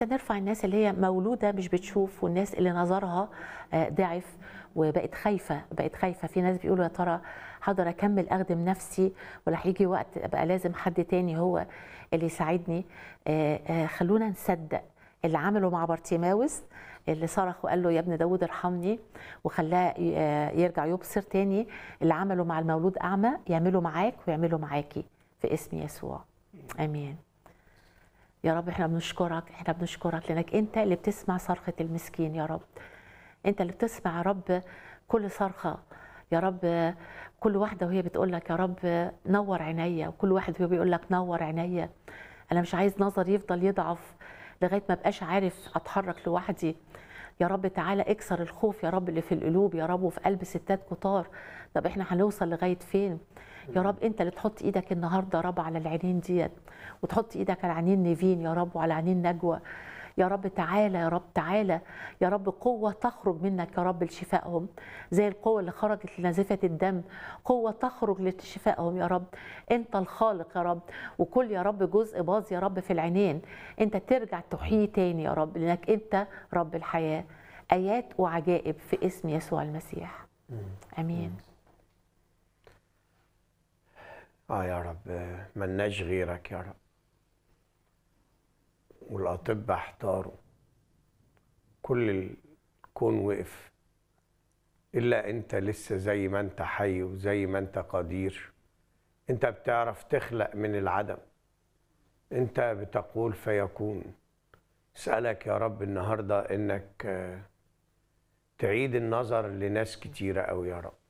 نرفع الناس اللي هي مولوده مش بتشوف والناس اللي نظرها آه، ضعف وبقت خايفه بقت خايفه في ناس بيقولوا يا ترى هقدر اكمل اخدم نفسي ولا هيجي وقت ابقى لازم حد تاني هو اللي يساعدني آه، آه، خلونا نصدق اللي عمله مع بارتيماوس اللي صرخ وقال له يا ابن داود ارحمني وخلاه ي- آه، يرجع يبصر تاني اللي عمله مع المولود اعمى يعمله معاك ويعمله معاكي في اسم يسوع امين يا رب احنا بنشكرك احنا بنشكرك لانك انت اللي بتسمع صرخه المسكين يا رب انت اللي بتسمع يا رب كل صرخه يا رب كل واحده وهي بتقول لك يا رب نور عينيا وكل واحد وهو بيقول لك نور عينيا انا مش عايز نظري يفضل يضعف لغايه ما بقاش عارف اتحرك لوحدي يا رب تعالى اكسر الخوف يا رب اللي في القلوب يا رب وفي قلب ستات كتار طب احنا هنوصل لغايه فين يا رب انت اللي تحط ايدك النهارده يا رب على العينين ديت وتحط ايدك على عينين نيفين يا رب وعلى عينين نجوى يا رب تعالى يا رب تعالى يا رب قوة تخرج منك يا رب لشفائهم زي القوة اللي خرجت لنازفة الدم قوة تخرج لشفائهم يا رب انت الخالق يا رب وكل يا رب جزء باظ يا رب في العينين انت ترجع تحييه تاني يا رب لانك انت رب الحياة آيات وعجائب في اسم يسوع المسيح امين اه يا رب ملناش غيرك يا رب والاطباء احتاروا كل الكون وقف الا انت لسه زي ما انت حي وزي ما انت قدير انت بتعرف تخلق من العدم انت بتقول فيكون اسالك يا رب النهارده انك آه، تعيد النظر لناس كتيره قوي يا رب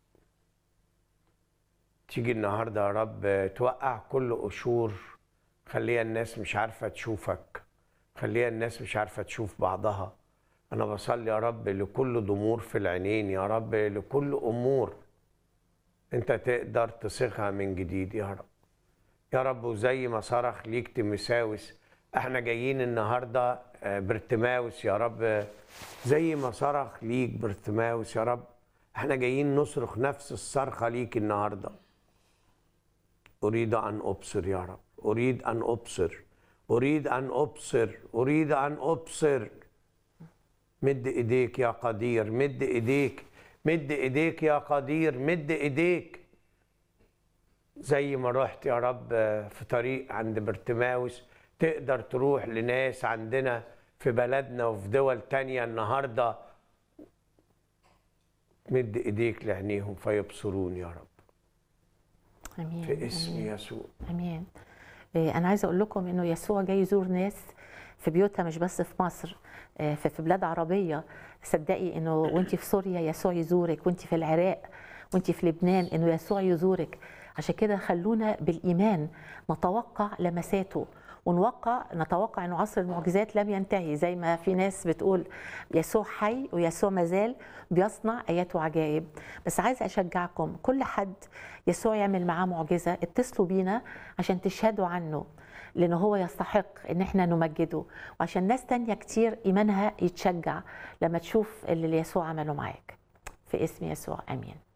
تيجي النهارده يا رب توقع كل قشور خليها الناس مش عارفه تشوفك خليها الناس مش عارفه تشوف بعضها انا بصلي يا رب لكل ضمور في العينين يا رب لكل امور انت تقدر تصيغها من جديد يا رب يا رب وزي ما صرخ ليك تيموساوس احنا جايين النهارده آه، برتماوس يا رب آه، زي ما صرخ ليك برتماوس يا رب احنا جايين نصرخ نفس الصرخه ليك النهارده أريد أن أبصر يا رب أريد أن أبصر أريد أن أبصر أريد أن أبصر مد إيديك يا قدير مد إيديك مد إيديك يا قدير مد إيديك زي ما رحت يا رب في طريق عند برتماوس تقدر تروح لناس عندنا في بلدنا وفي دول تانية النهاردة مد إيديك لعينيهم فيبصرون يا رب امين في اسم آمين. يسوع امين إيه، انا عايزه اقول لكم انه يسوع جاي يزور ناس في بيوتها مش بس في مصر آه، في في بلاد عربيه صدقي انه وانت في سوريا يسوع يزورك وانت في العراق وانت في لبنان انه يسوع يزورك عشان كده خلونا بالايمان نتوقع لمساته ونوقع نتوقع انه عصر المعجزات لم ينتهي زي ما في ناس بتقول يسوع حي ويسوع مازال بيصنع ايات وعجائب بس عايزه اشجعكم كل حد يسوع يعمل معاه معجزه اتصلوا بينا عشان تشهدوا عنه لانه هو يستحق ان احنا نمجده وعشان ناس تانية كتير ايمانها يتشجع لما تشوف اللي يسوع عمله معاك في اسم يسوع امين